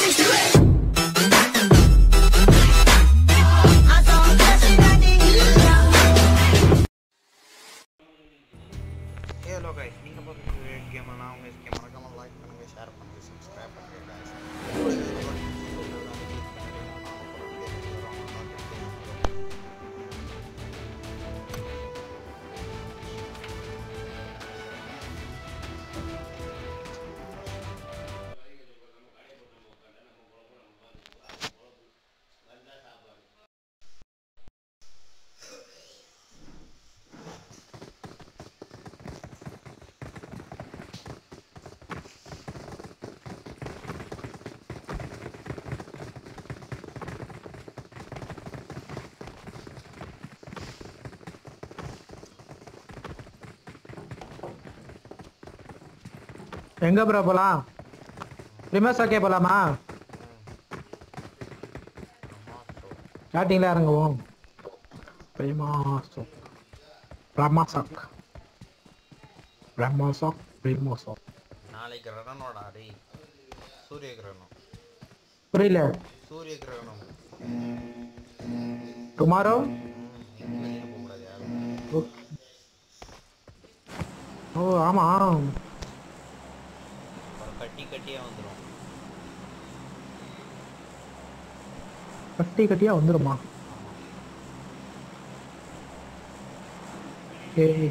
Hello guys நீங்கள் பார்த்து game நான் உங்கள் கேம் மறக்காமல் லைக் பண்ணுங்கள் ஷேர் பண்ணுங்கள் சப்ஸ்கிரைப் பண்ணுங்கள் கைஸ் எங்க ப்ரோ போலாம் ரிமர்ஸ் ஓகே போலாமா ஸ்டார்டிங்ல இறங்குவோம் பிரேமாசோக் பிரமாசக் பிரமாசக் பிரேமாசக் நாளைக்கு கிரகணோடா டேய் சூரிய கிரகணம் புரியல சூரிய கிரகணம் டுமாரோ ம், எங்கேயும் வெளியில போகக்கூடாது யாரும் ஓ ஆமா அப்புறம் கட்டி கட்டியாக வந்துடும் கட்டி கட்டியா வந்துருமா ஏய்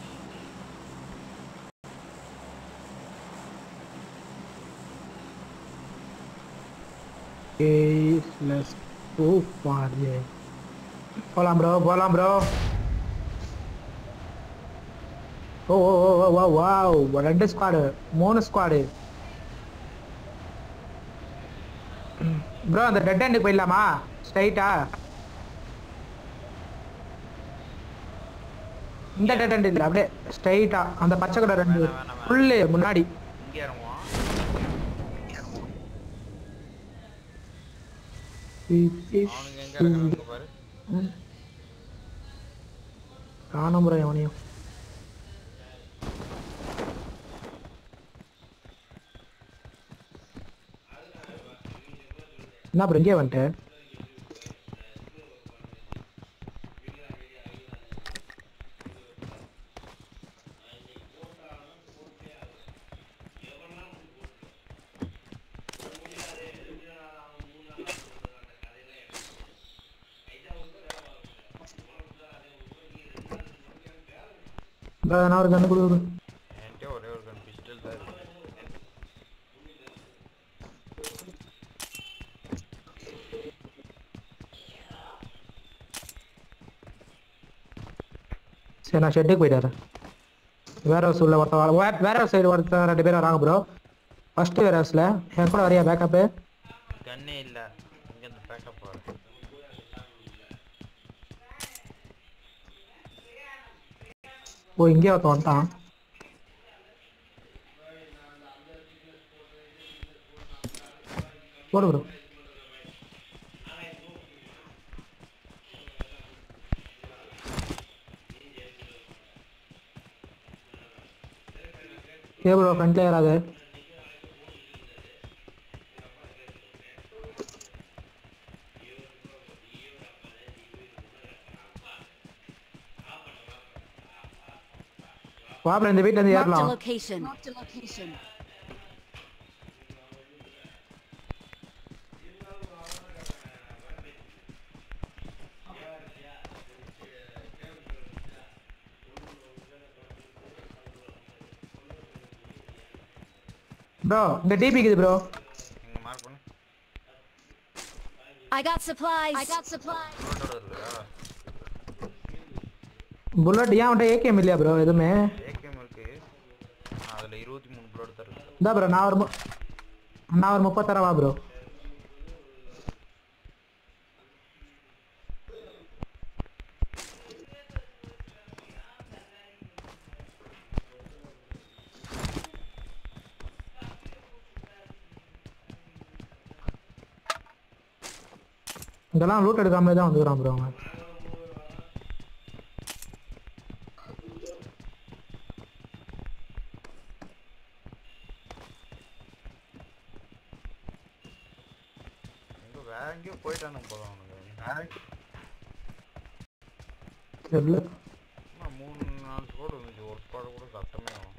Okay, let's go for it. போலாம் ப்ரோ போலாம் ப்ரோ ஓ ஓ ஓ ஓ ஓ வாவ் ரெண்டு ஸ்குவாடு மூணு ஸ்குவாடு ப்ரோ அந்த டெட் எண்டுக்கு போயிடலாமா ஸ்ட்ரைட்டா இந்த டெட் எண்ட் இல்லை அப்படியே ஸ்ட்ரைட்டா அந்த பச்சை கடை ரெண்டு வேணாம், வேணாம், வேணாம். ஃபுல்லு முன்னாடி இங்கே இறங்குவோம் அவனுங்க எங்கே இருக்கானுங்க பாரு காணும் ப்ரோ எவனையும் என்ன ப்ரோ இங்கே வந்துட்டு ப்ரோ நான் ஒரு கண்ணு கொடுக்குது என்கிட்ட ஒரே ஒரு கன் பிஸ்டல் தான் இருக்கு சரி நான் ஷெட்டுக்கு போயிட்டாரு வேற ஹவுஸ் உள்ள ஒருத்தன் வர- வே- வேற ஹவுஸ் சைடு ஒருத்தன் ரெண்டு பேர் வராங்க ப்ரோ ஃபர்ஸ்ட் வேற ஹவுஸ்ல என் கூட வரியா பேக்கப்பு கன்னே இல்லை இங்கே இந்த பேக்கப் வரும் ஓ இங்கே ஒருத்தன் வந்துட்டான் போடு ப்ரோ ஏ ப்ரோ ஃப்ரண்ட்ல ஏறாது வாப்ல இந்த வீட்ல இருந்து Marked a ஏறலாம் location. Marked a location. Bro இந்த டிபி இருக்குது ப்ரோ இங்கே மார்க் பண்ணு I got supplies. I got supplies. ரோட்டோட இருக்குதா புல்லட் ஏன் அவன்கிட்ட ஏகேஎம் இல்லையா ப்ரோ எதுவுமே ஏகேஎம் இருக்கு அதில் இருபத்தி மூணு ப்ளோட் தான் இருக்கு இந்தா ப்ரோ நான் ஒரு மு- நான் ஒரு முப்பத்தர வா ப்ரோ இதெல்லாம் லூட் எடுக்காமலே தான் வந்துக்கிறான் ப்ரோ அவன் வேற எங்கேயோ போயிட்டானுங்க போதும் அவனுக்கு தெரியல சும்மா மூணு நாலு ஸ்குவாட் இருந்துச்சு ஒரு ஸ்குவாட் கூட சத்தமே ஆகும்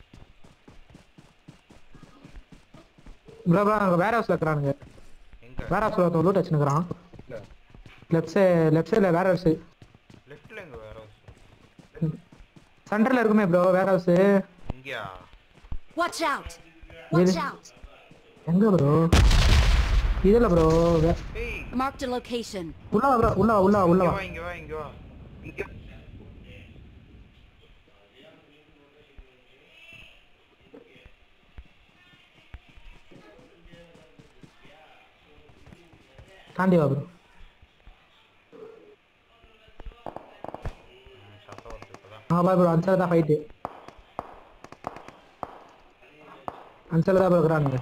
ப்ரோ ப்ரோ அங்கே வேற ஹவுஸில் இருக்கிறானுங்க எங்க வேற ஹவுஸில் ஒருத்தன் லூட் வச்சுருக்கிறான் லெஃப்ட் சைடு லெஃப்ட் சைடில் வேற ஹவுஸ் லெஃப்ட்ல எங்க வேற house? சென்டரில் இருக்குமே ப்ரோ வேற ஹவுஸ் இங்கயா Watch out! Watch Really? out! எங்கே ப்ரோ இதில் ப்ரோ ஏய் Marked a location. உள்ள வா ப்ரோ உள்ள வா உள்ள வா உள்ள இங்க வா வா இங்க வா இங்க வா இங்க தாண்டி வா ப்ரோ ம், சத்தம் வருது இப்பதான் ஆ பா ப்ரோ அந்த தான் ஃபைட்டு அந்த தான் ப்ரோ இருக்கிறானுங்க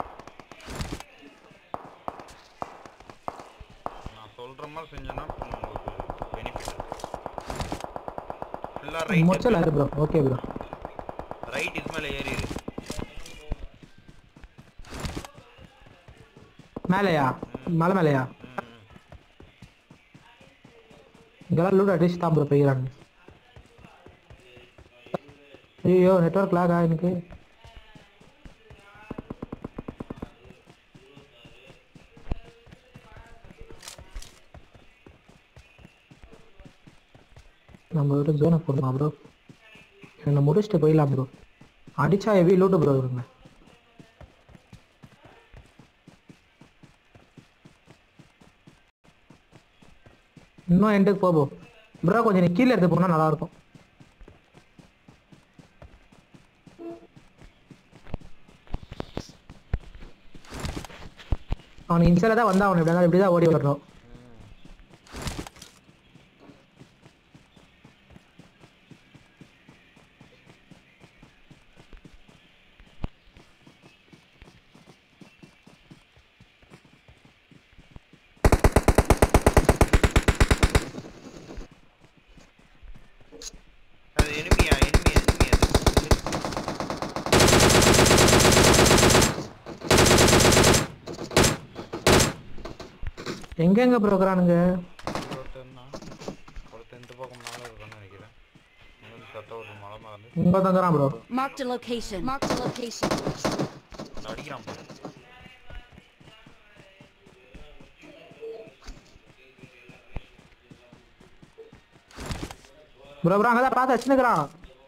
நான் சொல்ற மாதிரி செஞ்சேன்னா உங்களுக்கு பெனிஃபிட் ஃபுல்லா ரைட் முடிச்சல ப்ரோ ஓகே ப்ரோ ரைட் இது மேல ஏறி இரு மேலையா மலை மேலையா ம், ம். இங்கெல்லாம் லூட் அடிச்சு தான் ப்ரோ போய்கிறாங்க ஐயோ நெட்ஒர்க் லாகா எனக்கு நம்ம ஒரு ஜோனை போடலாம் ப்ரோ என்னை முடிச்சுட்டு போயிடலாம் ப்ரோ அடிச்சா ஹெவி லூட்டு ப்ரோ இருங்க இன்னும் எண்டுக்கு போவோம் ப்ரோ கொஞ்சம் நீ கீழே எடுத்து போனால் நல்லாயிருக்கும் அவன் இன்சைல தான் வந்தா அவன் இப்படி இப்படி தான் ஓடி வரணும் அது எனிமியா எனிமி எனிமி அது எங்கெங்க ப்ரோ இருக்கிறானுங்க இங்க ஒருத்தன் தான் ஒருத்தன் இந்த பக்கம் மேல இருக்கான்னு நினைக்கிறேன் இங்க வந்து சத்தம் ஒரு மலை மேல இங்க தங்குறான் bro Marked a location. Marked a location. இருந்து அடிக்கிறான் பாரு ப்ரோ ப்ரோ அங்கே தான் பார்த்து வச்சுன்னுக்குறான்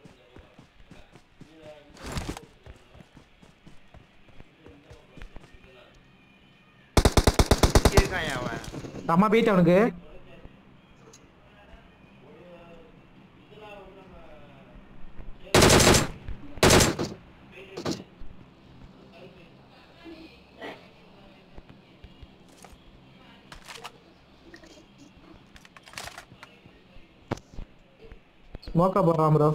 இங்க இருக்கான் ஏன் அவன் செம்ம பீட் அவனுக்கு ஸ்மோக்கா போடுறான் ப்ரோ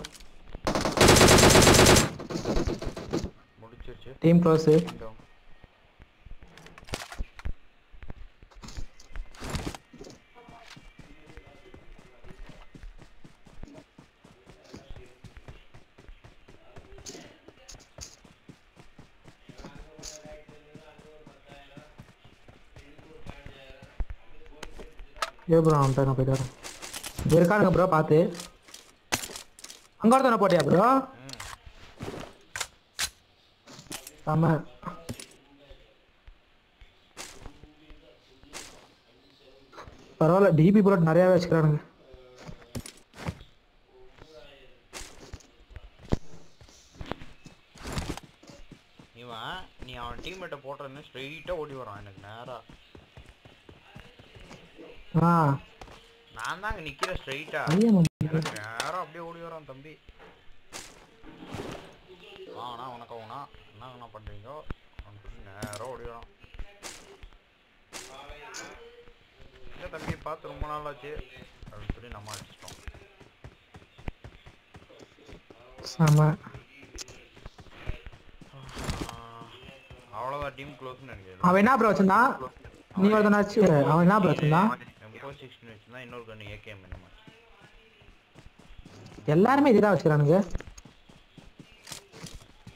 முடிச்சிருச்சு டீம் க்ளோஸு இங்க ஏ ப்ரோ அவன்கிட்ட நான் போயிட்டு வரேன் இங்க இருக்கானுங்க ப்ரோ பார்த்து அங்கே ஒருத்தனை போட்டியா ப்ரோ ம் ஆமா பரவாயில்ல டிபி புல்லட் நிறையாவே வச்சுக்கிறானுங்க இவன் நீ அவன் டீம்மேட்டை போட்டுறன்னு ஸ்ட்ரெயிட்டா ஓடி வரான் எனக்கு நேரா ஆ நான் தான் அங்க நிக்கிறேன் ஸ்ட்ரெயிட்டா ஐயா எனக்கு நேரா அப்படியே ஓடி வரான் தம்பி வாங்கண்ணா வணக்கம்ண்ணா என்னங்கண்ணா பண்றீங்க அப்படின்னு சொல்லி நேரா ஓடி வரான் இல்லை தம்பி பார்த்து ரொம்ப நாள் ஆச்சு அப்படின்னு சொல்லி நம்ம அடிச்சிட்டோம் ஆமா ஆஹ், அவ்வளவுதான் டீம் க்ளோஸ்னு நினைக்கிறேன் அவன் என்ன ப்ரோ வச்சிருந்தான் நீ ஒருத்தனாச்சு அவன் என்ன ப்ரோ வச்சிருந்தான் எம்போ சிக்ஸ்டின் வச்சுருந்தா இன்னொரு கண்ணு ஏகேஎம் இந்த மாதிரி எல்லாருமே இதுதான் வச்சுக்கிறானுங்க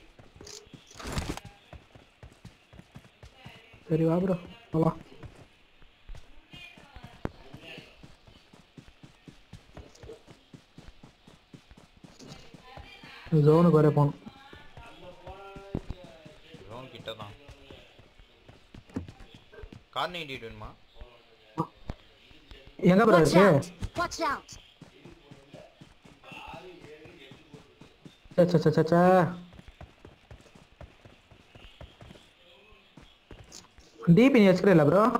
சரி வா ப்ரோ வா ஜோனுக்கு வர போகணும் ஜோன் கிட்ட தான் கார் நைன்டி வேணுமா எங்க ப்ரோ Watch இருக்கு out! Watch out! சே சே சே, சே சே டிபி நீ வச்சுக்கிறே இல்லை ப்ரோ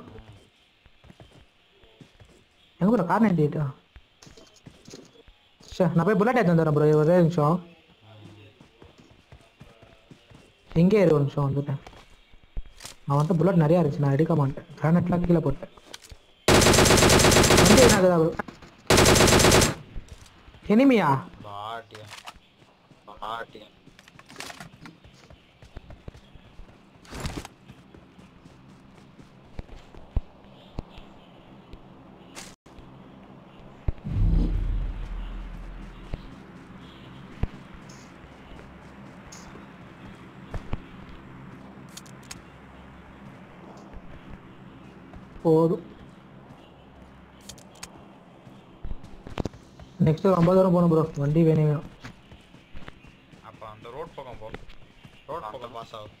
எங்க ப்ரோ கார் நைன்டி எயிட்டா சே நான் போய் புல்லட் எடுத்து வந்துடுறேன் ப்ரோ ஒரே நிமிஷம் எங்கே இரு ஒரு நிமிஷம் வந்துட்டேன் நான் வந்துட்டு புல்லட் நிறையா இருந்துச்சு நான் எடுக்க மாட்டேன் கிரானட்லாம் கீழே போட்டேன் வண்டி என்ன ஆகுதா ப்ரோ எனிமியா பாட்டியா பாட்டியா போதும் நெக்ஸ்ட் ரொம்ப தூரம் போகணும் ப்ரோ வண்டி வேணும் வேணும் அப்போ அந்த ரோட் பக்கம் போ ரோட் பக்கம் பாஸ் ஆகும்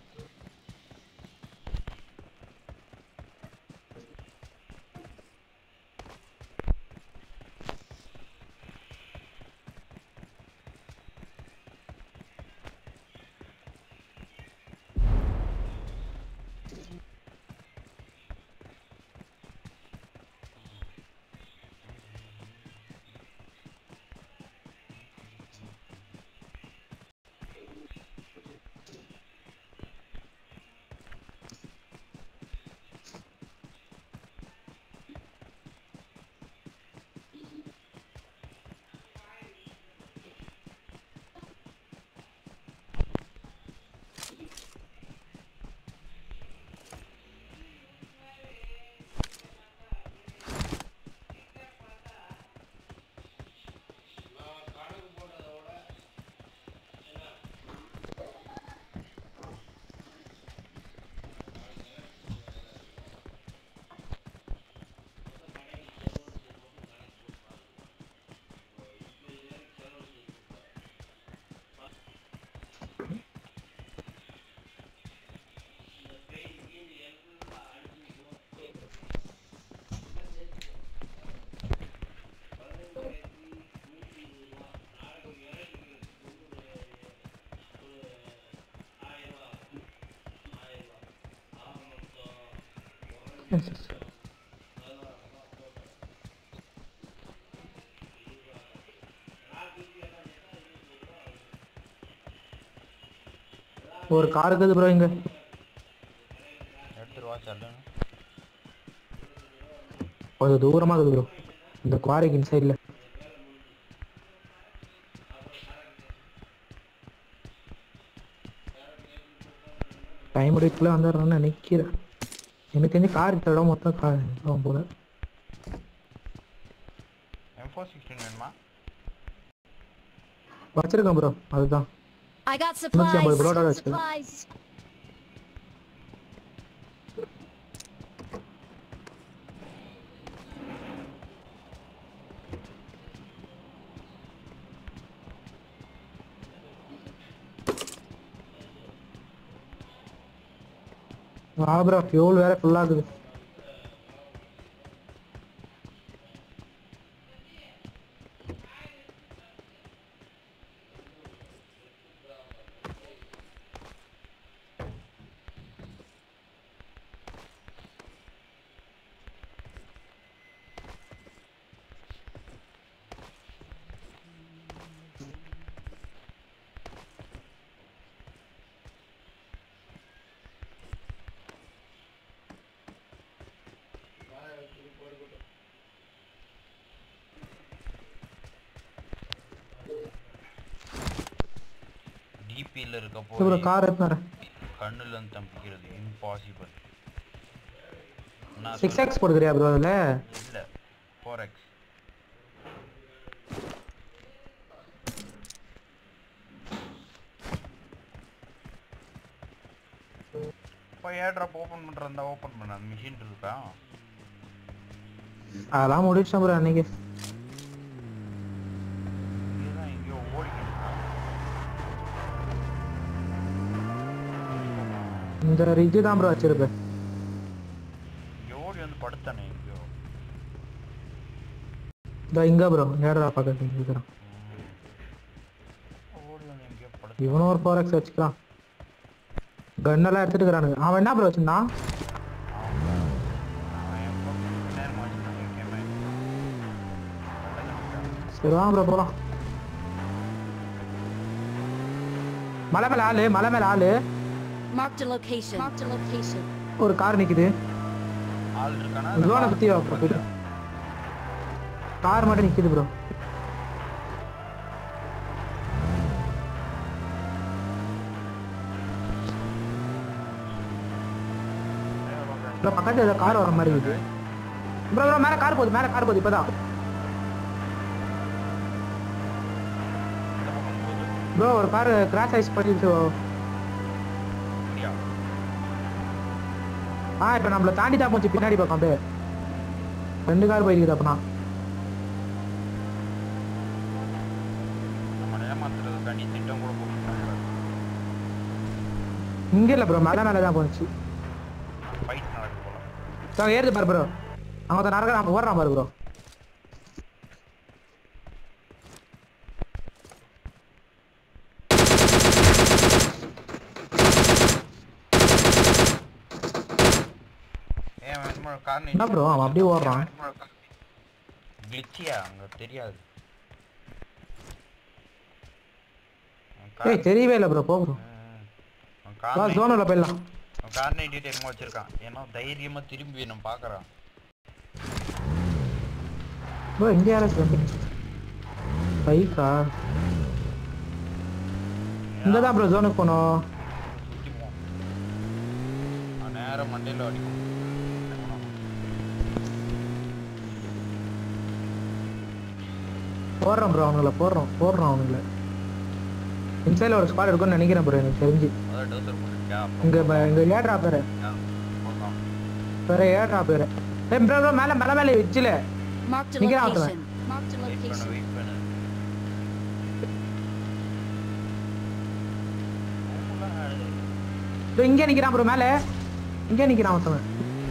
Yes, yes. ஒரு கார் இருக்குது ப்ரோ இங்க எடுத்துட்டு வா சல்லுன்னு கொஞ்சம் தூரமா இருக்குது ப்ரோ இந்த குவாரிக்கு இன்சைடில் டைம் முடிக்குள்ளே வந்துடுறேன்னு நினைக்கிறேன் எனக்கு தெரிஞ்சு கார் இருக்கிற இடம் மொத்தம் கார் இடம் போல எம் ஃபோர் சிக்ஸ்டீன் வேணுமா வச்சிருக்கேன் ப்ரோ அதுதான் I got நூற்றி ஐம்பது supplies. புல்லோட வச்சிருக்கேன் Supplies. வா ப்ரோ ஃபியூல் வேற ஃபுல்லாகுது டிபியில் இருக்க ப்ரோ போய் கார் எடுத்துன்னு கண்ணுல இருந்து தப்பிக்கிறது இம்பாசிபிள் நான் சிக்ஸ் எக்ஸ் போட்டுக்கிறியா ப்ரோ அதில் இல்லை ஃபோர் எக்ஸ் இப்போ ஏட்ராப் ஓப்பன் பண்ணுறதா ஓப்பன் பண்ண அந்த மிஷின் இருக்கா அதெல்லாம் முடிச்சிட்டேன் ப்ரோ அன்னைக்கு இதுதான் எங்கேயோ ஓடிக்கிட்டு இருக்கா இந்த ரிஜ் தான் ப்ரோ வச்சிருப்பேன் இங்க ஓடி வந்து படுத்தானே எங்கேயோ இந்த இங்க ப்ரோ நேரா பக்கத்துல இருக்கிறான் ஓடி வந்து எங்கேயோ படுத்து இவனும் ஒரு ஃபோர் எக்ஸ் வச்சுக்கலாம் கன்னெல்லாம் எடுத்துட்டு இருக்கிறானுங்க அவன் என்ன ப்ரோ வச்சிருந்தான் அவன் என் பக்கம் நேரமா வச்சுட்டான் எங்கேயுமே சரி வாங்க ப்ரோ போலாம் மலை மேல ஆளு மலை மேல ஆளு Marked a location. Marked a location. ஒரு கார் நிக்குது ஆள் இருக்கானா ஜோனை சுத்தி வா ப்ரோ போயிட்டு கார் மட்டும் நிக்குது ப்ரோ ப்ரோ பக்கத்துல ஏதோ கார் வர மாதிரி இருக்குது ப்ரோ ப்ரோ மேல கார் போகுது மேல கார் போகுது இப்பதான் இந்த பக்கம் போகுது ப்ரோ ஒரு கார் கிராஷ் ஆயிடுச்சு பண்ணிட்டு அப்படியா ஆ இப்போ நம்மள தாண்டி தான் போச்சு பின்னாடி பக்கம் அப்படியே ரெண்டு கார் போயிருக்குது அப்பனா நம்ம ஏமாத்துறதுக்காண்டி திட்டம் கூட போட்டுருக்காங்க இங்க இல்ல ப்ரோ மேல மேல தான் போச்சு ஃபைட் நடக்குது போல அங்க ஏறுது பாரு ப்ரோ அங்க ஒருத்தன் நடக்கிறான் ஓடுறான் பாரு ப்ரோ ஏன் அவன் சும்மா கார் என்ன bro, அவன் அப்படியே ஓடுறான். கிளிச்சியா அங்க தெரியாது அவன் ஏய் கார் தெரியவே இல்லை ப்ரோ போ ப்ரோ ம், அவன் வா கார் ஜோனில் போயிடலாம் அவன் கார் நைட்டு என்னமோ வச்சிருக்கான் ஏன்னா தைரியமா திரும்பி நம்ம பாக்குறான் ப்ரோ இங்க யாராச்சும் வந்து பைக்கா இங்க தான் ப்ரோ ஜோனுக்கு போனோம் சுத்தி போவான் அவன் நேரம் மண்டையில அடிக்கும் போடுறோம் ப்ரோ அவனுங்கள போடுறோம் போடுறோம் அவனுங்கள இன்சைடில் ஒரு ஸ்குவாட் இருக்கும்னு நினைக்கிறேன் ப்ரோ எனக்கு தெரிஞ்சு அதான் டோசர் போட்டுருக்கியா இங்க ப- இங்க ஏட்ரா பேரு போடலாம் வேற ஏட்ரா பேரு ஏய் ப்ரோ ப்ரோ மேல மேல மேல வச்சுல Marked a Ni kira apa? location. Marked a wait பண்ணு location. வெயிட் பண்ணு அவங்களாம் ஆடுது. ப்ரோ இங்கே நிக்கிறான் ப்ரோ மேல இங்கே நிக்கிறான் ஒருத்தவன்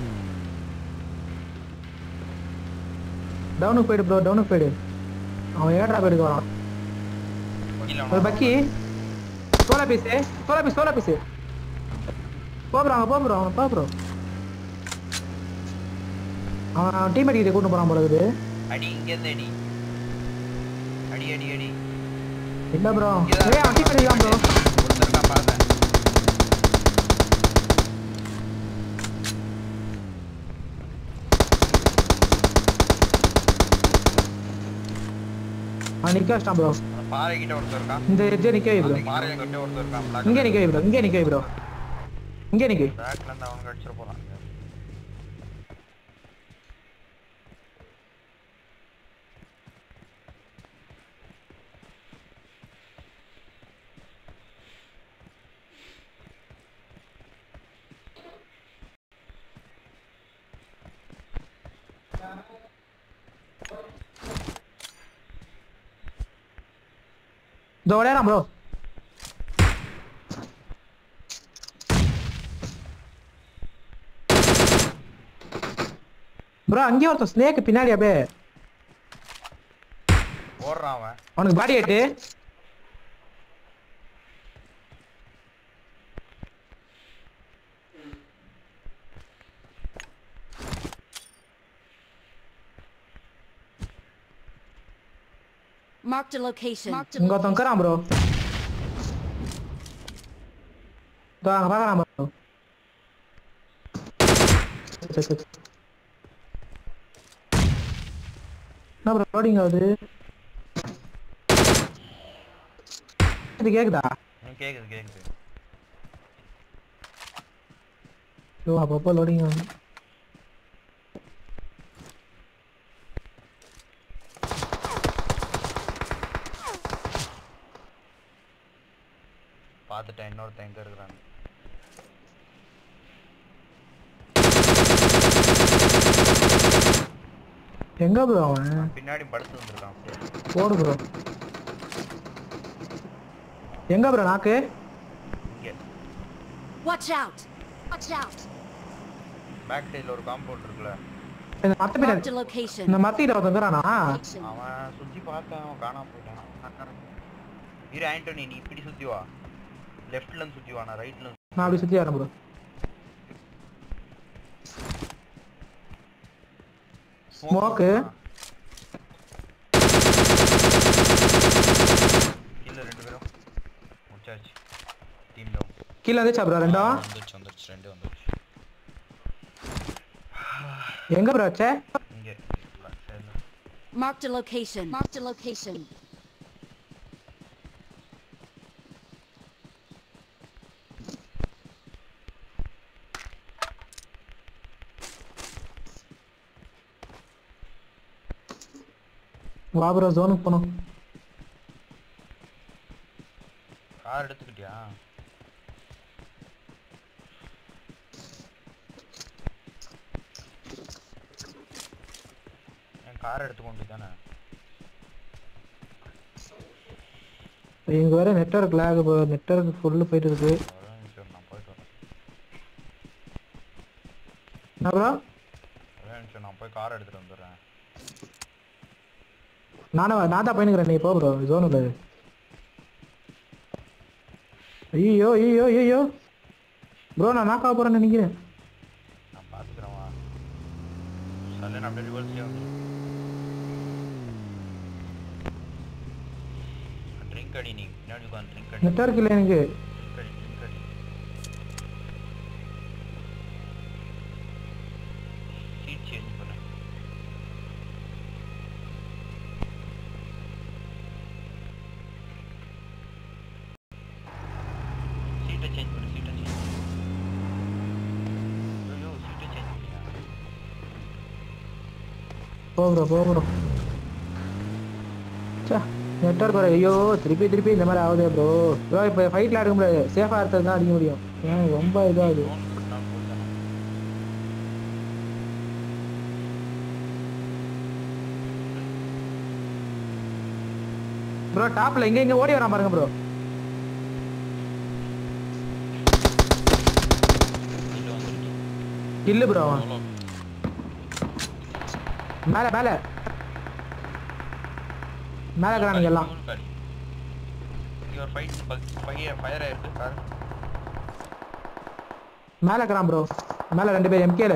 டவுனுக்கு போயிடு ப்ரோ டவுனுக்கு போயிடு அவன் ஏட்ரா போயிடுக்கு வரான் கீழே ஒரு பக்கி சோலா பீஸு சோலா பீஸ் சோலா பீஸு போ ப்ரோ அவன் போ ப்ரோ அவன் போ ப்ரோ அவன் டீம் அடிக்கிட்ட கூட்டு போறான் போல இருக்குது அடி இங்க இருந்து அடி அடி அடி அடி இல்ல ப்ரோ இங்கதான் ஏய் அவன் டீம் அடிக்கிறான் ப்ரோ ஒருத்தர் இருக்கான் பார்த்தேன் அவன் நிக்க வச்சிட்டான் ப்ரோ அந்த பாறை கிட்ட ஒருத்தர் இருக்கான் இந்த எஜ்ஜே நிக்க வை ப்ரோ அந்த பாறை கிட்ட ஒருத்தர் இருக்கான் black இங்கே color. நிக்க வை ப்ரோ இங்கே நிக்க வை ப்ரோ இங்கே நிக்க வை. backல இருந்து அவனுக்கு அடிச்சிட போறான் இங்க. இதோ விளையாடான் ப்ரோ ப்ரோ அங்கேயே ஒருத்தன் ஸ்னேக் பின்னாடி அப்படியே ஓடுறான் அவன் அவனுக்கு பாடி ஆயிட்டு Marked a location. Marked a இங்க ஒருத்தன் இருக்கிறான் ப்ரோ இதோ அங்க பார்க்கறான் ப்ரோ சரி, சரி, சரி. என்ன ப்ரோ லோடிங் ஆகுது இது கேக்குதா ம், கேக்குது கேக்குது ஐயோ அப்பப்போ லோடிங் ஆகுது பார்த்துட்டேன் இன்னொருத்தன் எங்க இருக்கிறான் எங்க ப்ரோ அவன் பின்னாடி படுத்து வந்திருக்கான் போடு ப்ரோ எங்க ப்ரோ நாக்கு இங்க Watch out! Watch out! Back சைடில் ஒரு காம்பவுண்ட் இருக்குல்ல இந்த மத்த Marked பின்னாடி a location. இந்த மத்தியில ஒருத்தங்கிறானா Location. அவன் சுற்றி பார்த்தேன் அவன் காணாம போயிட்டான் இரு ஆண்டோனி நீ இப்படி சுற்றி வா லெஃப்ட்ல இருந்து சுற்றி வா நான் ரைட்ல இருந்து நான் அப்படி சுத்தி வரேன் ப்ரோ Smoke. கீழே ரெண்டு பேரும் முடிச்சாச்சு டீம் டவுன் கீழே வந்துச்சா ப்ரோ ரெண்டும் வந்துருச்சு வந்துருச்சு ரெண்டு வந்துருச்சு எங்க ப்ரோ வச்ச இங்கே சைடில் Marked a location. Marked a location. வா ப்ரோ ஜோனுக்கு போகணும் கார் எடுத்துக்கிட்டியா என் கார் எடுத்துக்கொண்டு தானே இங்க வேற நெட்வொர்க் லேக் நெட்வொர்க் ஃபுல்லு போயிட்டு இருக்கு ஒரே நிமிஷம் நான் போயிட்டு வரேன் என்ன ப்ரோ ஒரே நிமிஷம் நான் போய் கார் எடுத்துட்டு வந்துடுறேன் நானும் நான் தான் பயணிக்கிறேன் நீ போ ப்ரோ ஜோனுல ஐயோ ஐயோ ஐயோ ப்ரோ நான் நாக்காக போறேன்னு நினைக்கிறேன் நான் பார்த்துக்கிறேன் வா சல்ல அப்படியே ரிவர்ஸ்லேயே வந்து ட்ரிங்க் அடி நீ பின்னாடி உட்காந்து ட்ரிங்க் அடி நெட்வொர்க் இல்லை எனக்கு ட்ரிங்க் அடி ட்ரிங்க் அடி சீட் சேஞ்ச் பண்ணு சீட்டை சேஞ்ச் பண்ணு சீட்டை சேஞ்ச் ஐயோ சீட்டை சேஞ்ச் பண்ணியா போ ப்ரோ போ ப்ரோ சே நெட்வொர்க் வர ஐயோ திருப்பி திருப்பி இந்த மாதிரி ஆகுதே ப்ரோ ப்ரோ இப்போ ஃபைட்டில் அடிக்க முடியாது சேஃபாக இருக்கிறது தான் அடிக்க முடியும் ஏன் ரொம்ப இதாகுது ஃபோன் பண்ணா போதும் ப்ரோ டாப்ல இங்க இங்க ஓடி வரான் பாருங்க ப்ரோ இது வந்துருக்கு இல்ல ப்ரோ அவன் எவ்வளோ மேல மேல மேல இருக்கிறானுங்க எல்லாம் இங்க ஒரு ஃபைட் ஃபயர் ஃபயர் ஆயிருக்கு கார் மேல இருக்கிறான் ப்ரோ மேல ரெண்டு பேர் எம்கேல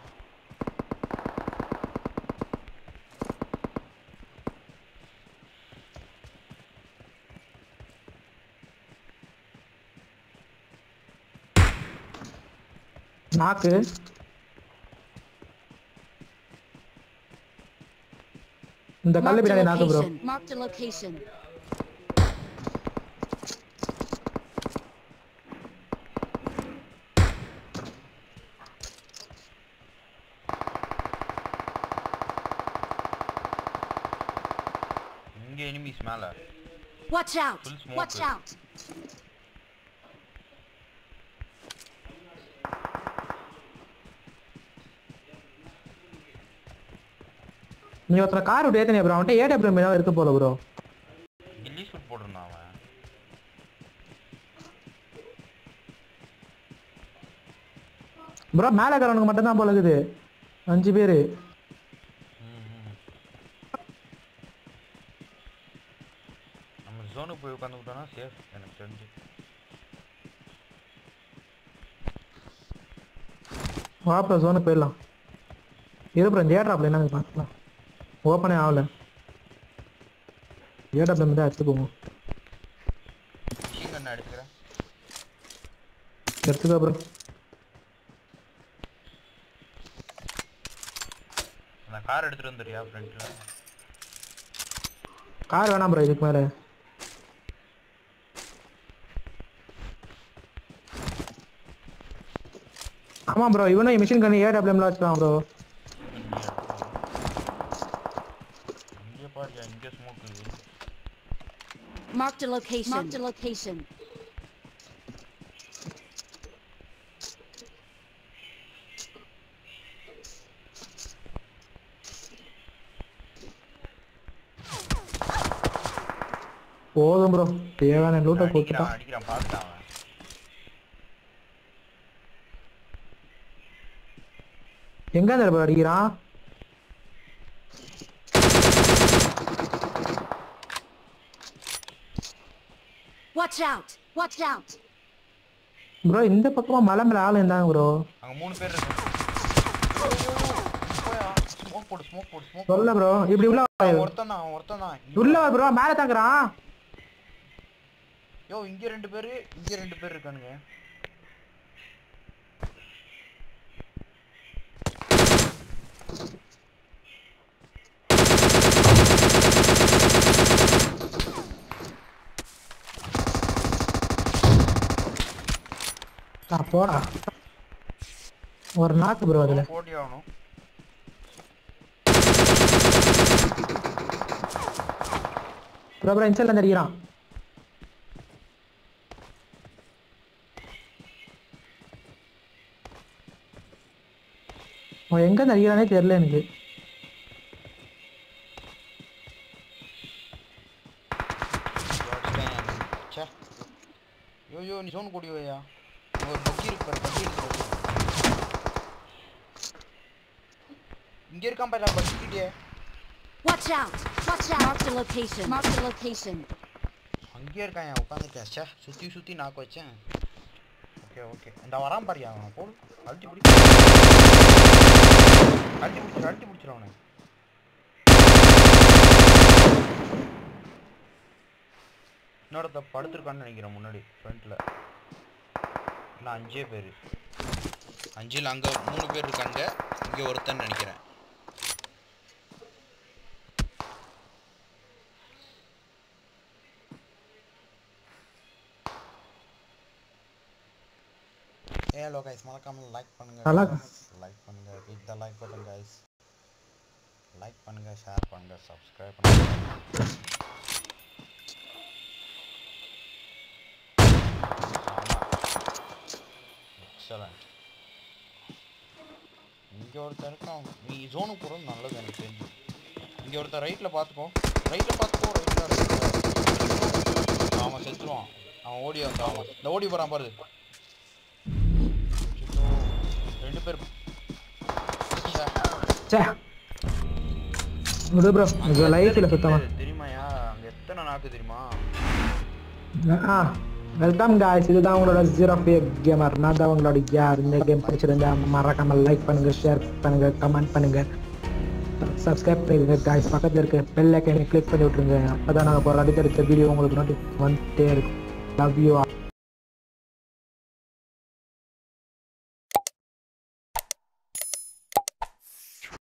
நாக்கு இந்த கல்லு Marked a பின்னாடி நாக்கு bro location. Marked a location. இங்க எனிமீஸ் மேல Watch out! Full smoke. Watch out! நீ ஒருத்தர கார் விட்டு ஏத்தனே ப்ரோ அவன்கிட்ட ஏடபிள்யூ மீனாக இருக்கு போல ப்ரோ கில்லி ஷூட் போட்டிருந்தான் அவன் ப்ரோ மேலே இருக்கிறவனுக்கு மட்டும்தான் போல இருக்குது அஞ்சு பேர் ம், ம். நம்ம ஜோனுக்கு போய் உட்காந்துக்கிட்டோம்னா சேஃப் எனக்கு தெரிஞ்சு வா ப்ரோ ஜோனுக்கு போயிடலாம் இரு ப்ரோ இந்த ஏட்ராப்ல என்னன்னு பார்க்கலாம் ஓப்பனே ஆகல ஏடபிள்யூ தான் எடுத்து போவோம் மிஷின் கண்ணை எடுத்துக்கிறேன் எடுத்துக்கோ ப்ரோ அந்த கார் எடுத்துட்டு வந்துடுறியா ஃப்ரண்ட்ல கார் வேணாம் ப்ரோ இதுக்கு மேலே ஆமாம் ப்ரோ இவனும் மிஷின் கண்ணி ஏடபிள்யூம்ல வச்சுக்கலாம் ப்ரோ இங்கே பாருயா இங்கே smoke Marked a location. Marked a location. போதும் ப்ரோ தேவையான லூட்டை அடிக்கிறான் கொடுத்துட்டான் அடிக்கிறான் பார்த்துட்டான் அவன் எங்க அந்த ப்ரோ அடிக்கிறான் Watch out! Watch out! Bro இந்த பக்கமா மலை மேல ஆள் இருந்தாங்க ப்ரோ அங்க மூணு பேர் இருக்கு ஸ்மோக் போடு ஸ்மோக் போடு ஸ்மோக் சொல்ல ப்ரோ இப்படி உள்ள வா. ஒருத்தன் தான் ஒருத்தன் தான் உள்ள வா ப்ரோ மேல தாக்குறான் யோ இங்க ரெண்டு பேரு இங்க ரெண்டு பேர் இருக்கானுங்க ஆ, போடா ஒரு நாக்கு ப்ரோ அதுல போட்டி ஆகணும் ப்ரோ ப்ரோ இன்சைட்ல இருந்து அடிக்கிறான் அவன் எங்க இருந்து அடிக்கிறானே தெரியல எனக்கு ச்சே யோ யோ நீ சோன் கூடி வையா இங்க ஒரு பக்கி இருக்கு பாரு பக்கி இருக்கு பாரு. இங்க இருக்கான் பாரு பக்கிட்டே Watch out! Watch out! Mark the location. Mark the location. அங்கேயே இருக்கான் என் உட்காந்துட்டேன் ச்சே சுத்தி சுத்தி நாக்கு வச்சேன் ஓகே ஓகே இந்த வரான் பாரியா அவன் போடு அழுத்தி பிடி அழுத்தி பிடிச்சிரு அழுத்தி பிடிச்சிரு அவனை இன்னொருத்த படுத்திருக்கான்னு நினைக்கிறேன் முன்னாடி ஃப்ரண்ட்ல இல்லை அஞ்சே பேர் அஞ்சில் அங்கே மூணு பேர் இருக்காங்க இங்கே ஒருத்தன் நினைக்கிறேன் ஏ ஹலோ கைஸ் மறக்காம லைக் பண்ணுங்க நல்லா லைக் பண்ணுங்க hit the like button guys like பண்ணுங்க ஷேர் பண்ணுங்க சப்ஸ்கிரைப் பண்ணுங்க எக்ஸலண்ட் இங்கே ஒருத்தர் இருக்கான் நீ ஜோனுக்கு போகிறது நல்லது எனக்கு தெரிஞ்சு இங்கே ஒருத்தர் ரைட்டில் பார்த்துக்கோ ரைட்டில் பார்த்துக்கோ ரைட்டில் அவன் செத்துருவான் அவன் ஓடி வந்தான் அவன் இந்த ஓடி போகிறான் பாரு அச்சச்சோ. ரெண்டு பேர் ச்சே. சே விடு ப்ரோ இது லைஃப்ல சுத்தமா தெரியுமாயா அங்க எத்தனை நாக்கு தெரியுமா ஆ வெல்கம் காய்ஸ் இதுதான் உங்களோட ஜீரோ ஃபியர் கேமர் நான் தான் உங்களோட யார் இந்த கேம் பிடிச்சிருந்தா மறக்காம லைக் பண்ணுங்க ஷேர் பண்ணுங்க கமெண்ட் பண்ணுங்க சப்ஸ்கிரைப் பண்ணிடுங்க காய்ஸ் பக்கத்தில் இருக்க பெல் ஐக்கனை கிளிக் பண்ணி விட்ருங்க அப்போ தான் நாங்கள் போகிற அடுத்தடுத்த வீடியோ உங்களுக்கு நோட்டி வந்துட்டே இருக்கும் லவ் யூ